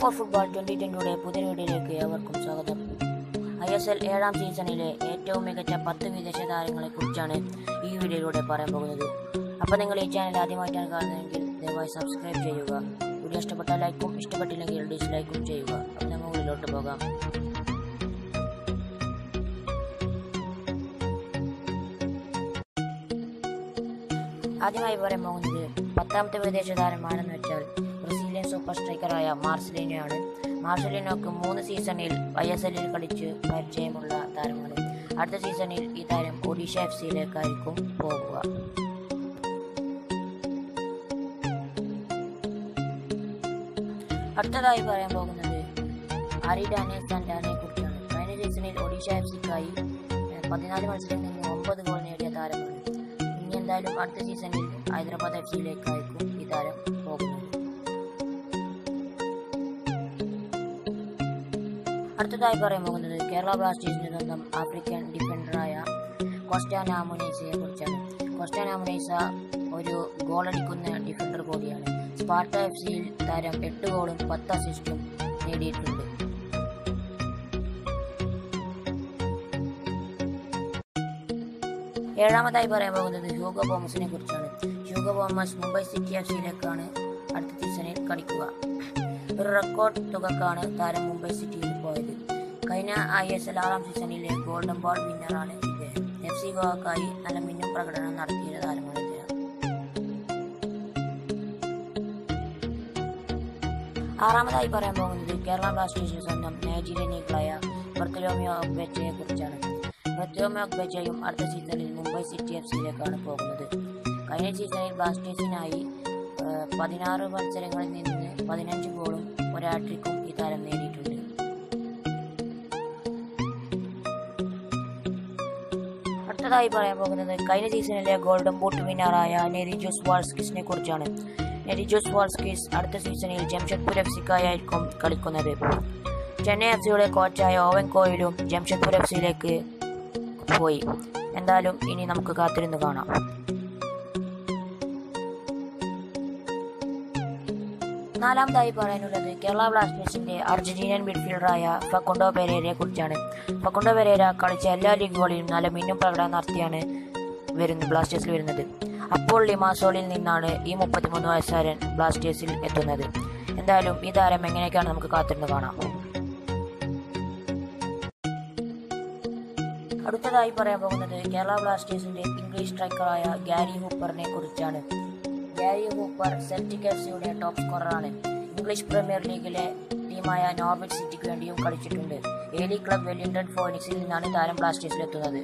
more football twenty ട്വന്റിയുടെ പുതിയ വീഡിയോയിലേക്ക് ഏവർക്കും സ്വാഗതം ഐ എസ് എൽ ഏഴാം സീസണിലെ ഏറ്റവും മികച്ച പത്ത് വിദേശ താരങ്ങളെ കുറിച്ചാണ് ഈ വീഡിയോയിലൂടെ പറയാൻ പോകുന്നത് അപ്പോൾ നിങ്ങൾ ഈ ചാനൽ ആദ്യമായിട്ടാണ് കാണുന്നതെങ്കിൽ ദയവായി സബ്സ്ക്രൈബ് ചെയ്യുക വീഡിയോ ഇഷ്ടപ്പെട്ടാൽ ലൈക്കും ഇഷ്ടപ്പെട്ടില്ലെങ്കിൽ ഡിസ്ലൈക്കും ചെയ്യുക അപ്പോൾ നമുക്ക് മുകളിലോട്ട് പോകാം ആദ്യമായി പറയാൻ പോകുന്നത് പത്താമത്തെ വിദേശ താരം ആരെന്ന് വെച്ചാൽ ബ്രസീലിയൻ സൂപ്പർ സ്ട്രൈക്കറായ മാർസലിനോയാണ് മാർസലിനോക്ക് മൂന്ന് സീസണിൽ ഐ എസ് എല്ലിൽ കളിച്ച് പരിചയമുള്ള താരമാണ് അടുത്ത സീസണിൽ ഈ താരം ഒഡീഷ എഫ് സിയിലേക്കായിരിക്കും പോകുക അടുത്തതായി പറയാൻ പോകുന്നത് അരിഡാനെ സൻഡാനെ കുറിച്ചാണ് കഴിഞ്ഞ സീസണിൽ ഒഡീഷ എഫ് സിക്കായി പതിനാല് മത്സരങ്ങളിൽ നിന്ന് ഒമ്പത് ഗോൾ നേടിയ താരമാണ് ഇനി എന്തായാലും അടുത്ത സീസണിൽ ഹൈദരാബാദ് എഫ് സിയിലേക്കായിരിക്കും ഈ താരം പോകുന്നത് അടുത്തതായി പറയാൻ പോകുന്നത് കേരള ബ്ലാസ്റ്റേഴ്സിന്റെ സ്വന്തം ആഫ്രിക്കൻ ഡിഫൻഡറായ കോസ്റ്റാനാമുനൈസയെ കുറിച്ചാണ് കോസ്റ്റാനാമുനൈസ ഒരു ഗോളടിക്കുന്ന ഡിഫൻഡർ കൂടിയാണ് സ്പാർട്ട എഫ് സിയിൽ താരം എട്ട് ഗോളും പത്ത് അസിസ്റ്റും നേടിയിട്ടുണ്ട് ഏഴാമതായി പറയാൻ പോകുന്നത് ഹ്യൂഗോ ബോമസിനെ കുറിച്ചാണ് Hugo Boumous Mumbai City F സിയിലേക്കാണ് അടുത്ത സീസണിൽ കളിക്കുക ഒരു റെക്കോർഡ് തുകക്കാണ് താരം മുംബൈ സിറ്റിയിൽ പോയത് കഴിഞ്ഞ ഐ എസ് എൽ ആറാം സീസണിലെ ഗോൾഡൻ ബോൾ വിന്നറാണ് ഇദ്ദേഹം എഫ് സി ഗോവക്കായി നല്ല മിന്നും പ്രകടനം നടത്തിയ താരമാണ് ഇദ്ദേഹം ആറാമതായി പറയാൻ പോകുന്നത് കേരള ബ്ലാസ്റ്റേഴ്സിന് സ്വന്തം നൈജീരിയൻ ഈഗിളായ ബർത്തലോമിയോ ഒഗ്ബെച്ചയെ കുറിച്ചാണ് ബർത്തലോമിയോ ഒഗ്ബെച്ചയും അടുത്ത സീസണിൽ മുംബൈ സിറ്റി എഫ് സിയിലേക്കാണ് പോകുന്നത് കഴിഞ്ഞ സീസണിൽ ബ്ലാസ്റ്റേഴ്സിനായി ഏഹ്, പതിനാറ് മത്സരങ്ങളിൽ നിന്ന് പതിനഞ്ച് ഗോളും ഒരു ഹാട്രിക്കും ഈ താരം നേടിയിട്ടുണ്ട് അടുത്തതായി പറയാൻ പോകുന്നത് കഴിഞ്ഞ സീസണിലെ ഗോൾഡൻ ബൂട്ട് വിന്നറായ നെരിജോസ് വാൾസ്കിസിനെ കുറിച്ചാണ് നെരിജോസ് വാൾസ്കിസ് അടുത്ത സീസണിൽ ജംഷഡ്പൂർ എഫ് സിക്കായിരിക്കും കളിക്കുന്നത് ചെന്നൈ എഫ് സിയുടെ കോച്ചായ ഓവൻ കോയിലും ജംഷഡ്പൂർ എഫ് സിയിലേക്ക് പോയി എന്തായാലും ഇനി നമുക്ക് കാത്തിരുന്ന് കാണാം നാലാമതായി പറയാനുള്ളത് കേരള ബ്ലാസ്റ്റേഴ്സിന്റെ അർജന്റീനിയൻ മിഡ്ഫീൽഡറായ ഫക്കുണ്ടോ പെരേരയെ കുറിച്ചാണ് ഫക്കുണ്ടോ പെരേര കളിച്ച എല്ലാ ലീഗുകളിലും നല്ല മിന്നും പ്രകടനം നടത്തിയാണ് വരുന്നത് ബ്ലാസ്റ്റേഴ്സിൽ വരുന്നത് അപ്പോൾ ലിമാസോളിൽ നിന്നാണ് ഈ മുപ്പത്തിമൂന്ന് വയസ്സുകാരൻ ബ്ലാസ്റ്റേഴ്സിൽ എത്തുന്നത് എന്തായാലും ഈ താരം എങ്ങനെയൊക്കെയാണ് നമുക്ക് കാത്തിരുന്ന് കാണാം അടുത്തതായി പറയാൻ പോകുന്നത് കേരള ബ്ലാസ്റ്റേഴ്സിന്റെ ഇംഗ്ലീഷ് സ്ട്രൈക്കറായ ഗാരി ഹൂപ്പറിനെ കുറിച്ചാണ് ഗാരി ഹൂപ്പർ സെൽറ്റിക് എഫ് സിയുടെ ടോപ്പ് സ്കോററാണ് ഇംഗ്ലീഷ് പ്രീമിയർ ലീഗിലെ ടീമായ നോർവിച്ച് സിറ്റിക്ക് വേണ്ടിയും കളിച്ചിട്ടുണ്ട് എ ലീഗ് ക്ലബ് വെല്ലിംഗ്ടൺ ഫോണിക്സിൽ നിന്നാണ് താരം ബ്ലാസ്റ്റേഴ്സിലെത്തുന്നത്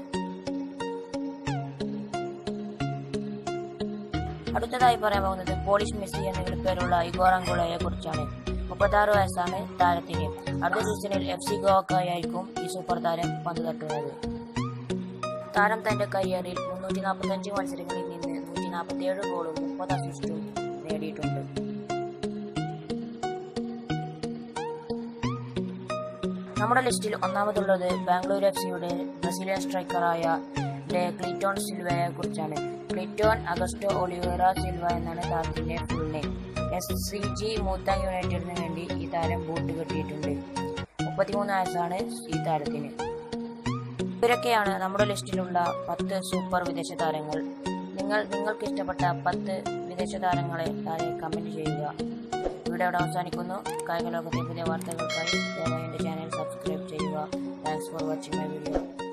അടുത്തതായി പറയാൻ പോകുന്നത് പോളിഷ് മെസ്സി എന്ന വിളിപ്പേരുള്ള ഇഗോർ അങ്കുളയെ കുറിച്ചാണ് മുപ്പത്താറ് വയസ്സാണ് താരത്തിന് അടുത്ത സീസണിൽ എഫ് സി ഗോവക്കായിരിക്കും ഈ സൂപ്പർ താരം പന്ത് തട്ടുന്നത് താരം തന്റെ കരിയറിൽ മുന്നൂറ്റി നാൽപ്പത്തഞ്ച് മത്സരങ്ങളിൽ നിന്ന് നൂറ്റി നാൽപ്പത്തിയേഴ് ഗോളും മുപ്പത് അസിസ്റ്റും നേടിയിട്ടുണ്ട് നമ്മുടെ ലിസ്റ്റിൽ ഒന്നാമതുള്ളത് ബാംഗ്ലൂർ എഫ് സിയുടെ ബ്രസീലിയൻ സ്ട്രൈക്കറായ ഡെ ക്ലിറ്റോൺ സിൽവയെ കുറിച്ചാണ് ക്ലിറ്റോൺ അഗസ്റ്റോ ഒലിവേറ സിൽവ എന്നാണ് താരത്തിന്റെ full name S C G Muangthong യുണൈറ്റഡിന് വേണ്ടി ഈ താരം ബൂട്ട് കെട്ടിയിട്ടുണ്ട് മുപ്പത്തിമൂന്ന് വയസ്സാണ് ഈ താരത്തിന് ഇവരൊക്കെയാണ് നമ്മുടെ ലിസ്റ്റിലുള്ള പത്ത് സൂപ്പർ വിദേശ താരങ്ങൾ നിങ്ങൾ നിങ്ങൾക്ക് ഇഷ്ടപ്പെട്ട പത്ത് വിദേശ താരങ്ങളെ താഴെ കമന്റ് ചെയ്യുക ഇവിടെ അവിടെ അവസാനിക്കുന്നു കായിക ലോകത്തെ പുതിയ വാർത്തകൾക്കായി ദയവായി എൻ്റെ ചാനൽ സബ്സ്ക്രൈബ് ചെയ്യുക thanks for watching my video